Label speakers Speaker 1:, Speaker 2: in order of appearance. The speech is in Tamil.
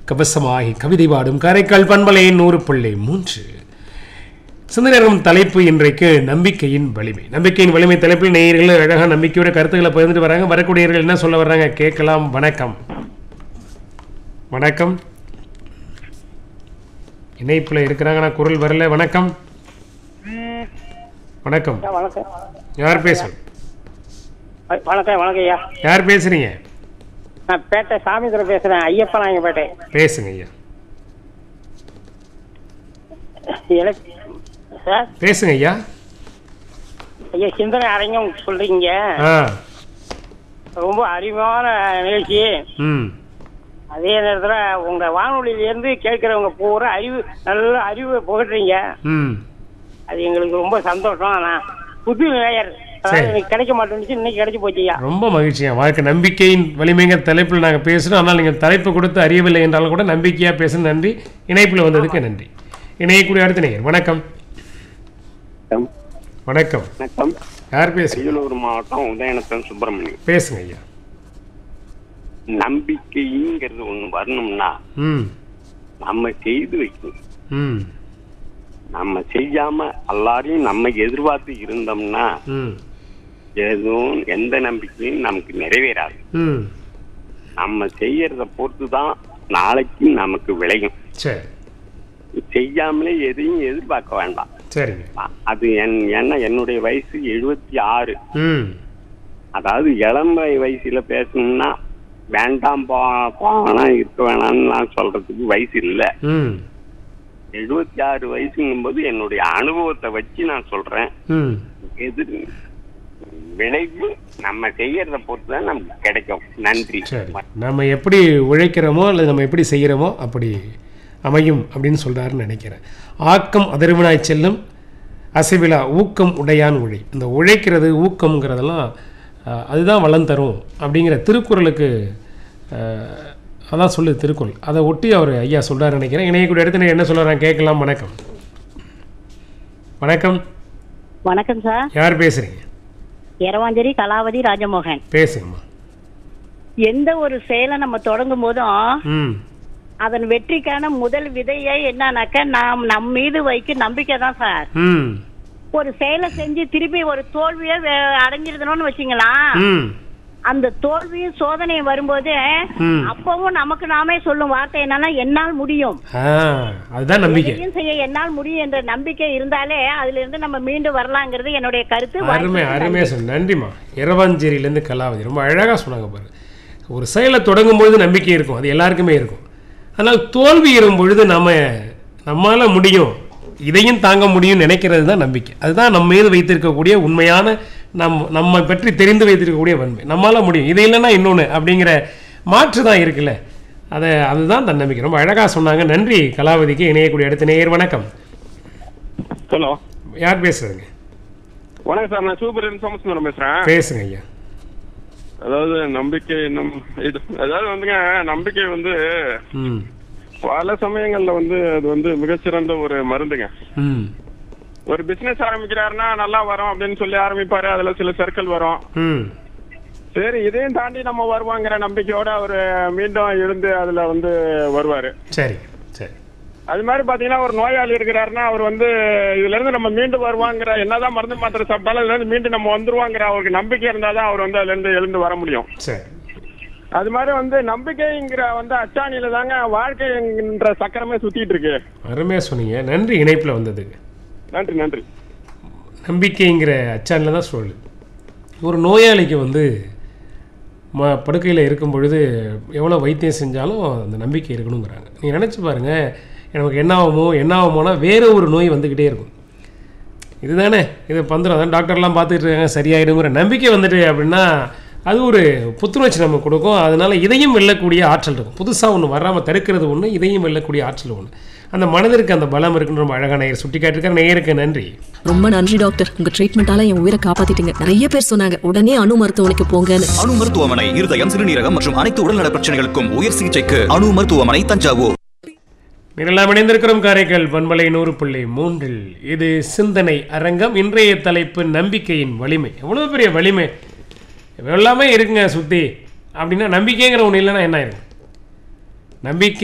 Speaker 1: கவசமாகி கவிதை பாடும் காரைக்கால் பண்பலையின் நூறு புள்ளி மூன்று சிந்தனைக்கும் தலைப்பு இன்றைக்கு நம்பிக்கையின் வலிமை நம்பிக்கையின் வலிமை தலைப்பில் நேயர்கள் அழகாக நம்பிக்கையோட கருத்துக்களை பகிர்ந்துட்டு வராங்க வரக்கூடியவர்கள் என்ன சொல்ல வர்றாங்க கேட்கலாம் வணக்கம் வணக்கம் இணைப்புல இருக்கிறாங்க நான் குரல் வரல வணக்கம் வணக்கம்
Speaker 2: ஐயா, வணக்கம்
Speaker 1: யார் பேசுறீங்க
Speaker 2: ஐ- வணக்கம் வணக்கம் ஐயா
Speaker 1: யார் பேசுறீங்க
Speaker 2: நான் பேட்டை சாமிதுரை பேசுறேன் ஐயப்பன் நாங்க பேட்டை
Speaker 1: பேசுங்க ஐயா
Speaker 2: எனக்கு சார்
Speaker 1: பேசுங்க ஐயா
Speaker 2: ஐயா சிந்தனை அரங்கம் சொல்றீங்க
Speaker 1: ஆ
Speaker 2: ரொம்ப அறிவான நிகழ்ச்சி
Speaker 1: ம்
Speaker 2: அதே நேரத்தில் உங்க வானொலியிலேருந்து கேட்குறவங்க பூரா அறிவு நல்ல அறிவை புகட்டுறீங்க
Speaker 1: ம்
Speaker 2: அது எங்களுக்கு ரொம்ப சந்தோஷம் ஆனால் புது நேயர் அதாவது
Speaker 1: சரி.
Speaker 2: எனக்கு கிடைக்க மாட்டேங்குச்சு இன்னைக்கு கிடைச்சி போச்சு ஐயா
Speaker 1: ரொம்ப மகிழ்ச்சியா வாழ்க்கை நம்பிக்கையின் வலிமைங்கிற தலைப்பில் நாங்கள் பேசுகிறோம் ஆனால் நீங்கள் தலைப்பு கொடுத்து அறியவில்லை என்றாலும் கூட நம்பிக்கையாக பேச நன்றி இணைப்பில் வந்ததுக்கு நன்றி இணையக்கூடிய அடுத்த நேயர் வணக்கம் வணக்கம்
Speaker 3: வணக்கம்
Speaker 1: யார் பேசுங்க
Speaker 3: அரியலூர் மாவட்டம் உதயநத்தம் சுப்பிரமணியம்
Speaker 1: பேசுங்க ஐயா
Speaker 3: நம்பிக்கைங்கிறது ஒண்ணு வரணும்னா
Speaker 1: ம்
Speaker 3: நம்ம செய்து வைக்கணும்
Speaker 1: ம்
Speaker 3: நம்ம செய்யாம எல்லாரையும் நம்ம எதிர்பார்த்து இருந்தோம்னா
Speaker 1: ம்
Speaker 3: எதுவும் எந்த நம்பிக்கையும் நமக்கு நிறைவேறாது
Speaker 1: ம்
Speaker 3: நம்ம செய்யறத பொறுத்து தான் நாளைக்கு நமக்கு விளையும்
Speaker 1: சரி
Speaker 3: செய்யாமலே எதையும் எதிர்பார்க்க வேண்டாம்
Speaker 1: சரிங்க
Speaker 3: அ- அது என் என்ன என்னுடைய வயசு எழுபத்தி ஆறு
Speaker 1: ம்
Speaker 3: அதாவது இளம் வயசுல பேசணும்னா வேண்டாம் போ போனா இருக்க வேணாம்னு நான் சொல்றதுக்கு வயசு இல்லை
Speaker 1: ம்
Speaker 3: எழுபத்தி ஆறு வயசுங்கும் போது என்னுடைய அனுபவத்தை வச்சு நான் சொல்றேன்
Speaker 1: ம்
Speaker 3: எதிர் விளைவு நம்ம செய்யறத பொறுத்து தான் நமக்கு கிடைக்கும் நன்றி
Speaker 1: சரி நம்ம எப்படி உழைக்கிறோமோ அல்லது நம்ம எப்படி செய்கிறோமோ அப்படி அமையும் அப்படின்னு சொல்கிறாருன்னு நினைக்கிறேன் ஆக்கம் அதர்வினாய் செல்லும் அசைவிலா ஊக்கம் உடையான் உழை இந்த உழைக்கிறது ஊக்கம்ங்கிறதெல்லாம் அஹ், அதுதான் வளம் தரும் அப்படிங்கிற திருக்குறளுக்கு அஹ், அதான் சொல்லுது திருக்குறள் அதை ஒட்டி அவர் ஐயா சொல்கிறாரு நினைக்கிறேன் இணையக்கூடிய இடத்துல என்ன சொல்கிறாங்க கேட்கலாம் வணக்கம் வணக்கம்
Speaker 4: வணக்கம் சார்
Speaker 1: யார் பேசுகிறீங்க
Speaker 4: எரவாஞ்சேரி கலாவதி ராஜமோகன்
Speaker 1: பேசுங்கம்மா
Speaker 4: எந்த ஒரு செயலை நம்ம தொடங்கும் போதும்
Speaker 1: ம்
Speaker 4: அதன் வெற்றிக்கான முதல் விதையே என்னன்னாக்க நாம் நம் மீது வைக்க நம்பிக்கை தான் சார்
Speaker 1: ம்
Speaker 4: ஒரு செயலை செஞ்சு திருப்பி ஒரு தோல்வியை வே- அடைஞ்சிருந்தோம்னு வச்சுங்களா
Speaker 1: ம்
Speaker 4: அந்த தோல்வியும் சோதனையும் வரும்போது
Speaker 1: ம்.
Speaker 4: அப்பவும் நமக்கு நாமே சொல்லும் வார்த்தை என்னன்னா என்னால் முடியும்
Speaker 1: ஆ அதுதான் நம்பிக்கை
Speaker 4: எதையும் செய்ய என்னால் முடியும் என்ற நம்பிக்கை இருந்தாலே அதுல இருந்து நம்ம மீண்டு வரலாங்கிறது என்னுடைய கருத்து
Speaker 1: அருமை
Speaker 4: வாய்ப்புக்கு
Speaker 1: அருமையாக சொன்ன நன்றிம்மா இரவாஞ்சேரியிலேருந்து கலாவதி ரொம்ப அழகாக சொன்னாங்க பாரு ஒரு செயலை தொடங்கும் பொழுது நம்பிக்கை இருக்கும் அது எல்லாருக்குமே இருக்கும் ஆனால் தோல்வி இருக்கும் பொழுது நம்ம நம்மால் முடியும் இதையும் தாங்க முடியும்னு நினைக்கிறது தான் நம்பிக்கை அதுதான் நம்ம மீது வைத்திருக்கக்கூடிய உண்மையான நம் நம்ம பற்றி தெரிந்து வைத்திருக்கக்கூடிய வன்மை நம்மால் முடியும் இது இல்லைன்னா இன்னொன்று அப்படிங்கிற மாற்று தான் இருக்குல்ல அதை அதுதான் தன்னம்பிக்கை ரொம்ப அழகாக சொன்னாங்க நன்றி கலாவதிக்கு இணையக்கூடிய அடுத்த நேயர் வணக்கம்
Speaker 5: ஹலோ
Speaker 1: யார் பேசுறதுங்க
Speaker 5: வணக்கம் சார் நான் சூப்பர் சோமசுந்தரம் பேசுறேன்
Speaker 1: பேசுங்க ஐயா
Speaker 5: அதாவது நம்பிக்கை நம் இது அதாவது வந்துங்க நம்பிக்கை வந்து
Speaker 1: ம்
Speaker 5: பல சமயங்கள்ல வந்து அது வந்து மிகச்சிறந்த ஒரு மருந்துங்க
Speaker 1: ம்
Speaker 5: ஒரு பிசினஸ் ஆரம்பிக்கிறாருன்னா நல்லா வரும் அப்படின்னு சொல்லி ஆரம்பிப்பாரு அதுல சில சர்க்கிள் வரும்
Speaker 1: ம்
Speaker 5: சரி இதையும் தாண்டி நம்ம வருவாங்கிற நம்பிக்கையோட அவர் மீண்டும் எழுந்து அதுல வந்து வருவாரு
Speaker 1: சரி சரி
Speaker 5: அது மாதிரி பாத்தீங்கன்னா ஒரு நோயாளி இருக்கிறாருன்னா அவர் வந்து இதுல இருந்து நம்ம மீண்டு வருவாங்கிற என்னதான் மருந்து மாத்திரை சாப்பிட்டாலும் இதுல இருந்து மீண்டு நம்ம வந்துருவாங்கிற அவருக்கு நம்பிக்கை இருந்தாதான் அவர் வந்து அதுல இருந்து எழுந்து வர முடியும்
Speaker 1: சரி
Speaker 5: அது மாதிரி வந்து நம்பிக்கைங்கிற வந்து அச்சாணியில தாங்க வாழ்க்கைங்கிற சக்கரமே சுத்திட்டு இருக்கு
Speaker 1: அருமையாக சொன்னீங்க நன்றி இணைப்பில் வந்ததுக்கு
Speaker 5: நன்றி நன்றி
Speaker 1: நம்பிக்கைங்கிற அச்சானில் தான் சொல்லு ஒரு நோயாளிக்கு வந்து ம படுக்கையில் இருக்கும் பொழுது எவ்வளோ வைத்தியம் செஞ்சாலும் அந்த நம்பிக்கை இருக்கணுங்கிறாங்க நீ நினச்சி பாருங்கள் நமக்கு என்ன ஆகுமோ என்ன ஆகுமோனா வேறு ஒரு நோய் வந்துக்கிட்டே இருக்கும் இதுதானே இது பந்துடும் அதான் டாக்டர்லாம் பார்த்துட்டு இருக்காங்க சரியாயிடுங்கிற நம்பிக்கை வந்துட்டு அப்படின்னா அது ஒரு புத்துணர்ச்சி நமக்கு கொடுக்கும் அதனால இதையும் வெல்லக்கூடிய ஆற்றல் இருக்கும் புதுசாக ஒன்று வராமல் தடுக்கிறது ஒன்று இதையும் வெல்லக்கூடிய ஆற்றல் ஒன்று அந்த மனதிற்கு அந்த பலம் இருக்குன்னு ரொம்ப அழகான நேயர் சுட்டி காட்டிருக்கார் நேயருக்கு நன்றி
Speaker 6: ரொம்ப நன்றி டாக்டர் உங்க ட்ரீட்மெண்டால என் உயிரை காப்பாத்திட்டீங்க நிறைய பேர் சொன்னாங்க உடனே அணு மருத்துவமனைக்கு போங்கன்னு
Speaker 7: அணு மருத்துவமனை இருதயம் சிறுநீரகம் மற்றும் அனைத்து உடல்நல பிரச்சனைகளுக்கும் உயர் சிகிச்சைக்கு அணு மருத்துவமனை தஞ்சாவூர்
Speaker 1: நீங்கள் இணைந்திருக்கிறோம் காரைக்கால் பண்பலை நூறு புள்ளி மூன்றில் இது சிந்தனை அரங்கம் இன்றைய தலைப்பு நம்பிக்கையின் வலிமை எவ்வளோ பெரிய வலிமை எல்லாமே இருக்குங்க சுற்றி அப்படின்னா நம்பிக்கைங்கிற ஒன்று இல்லைன்னா என்ன ஆயிருக்கும் நம்பிக்கை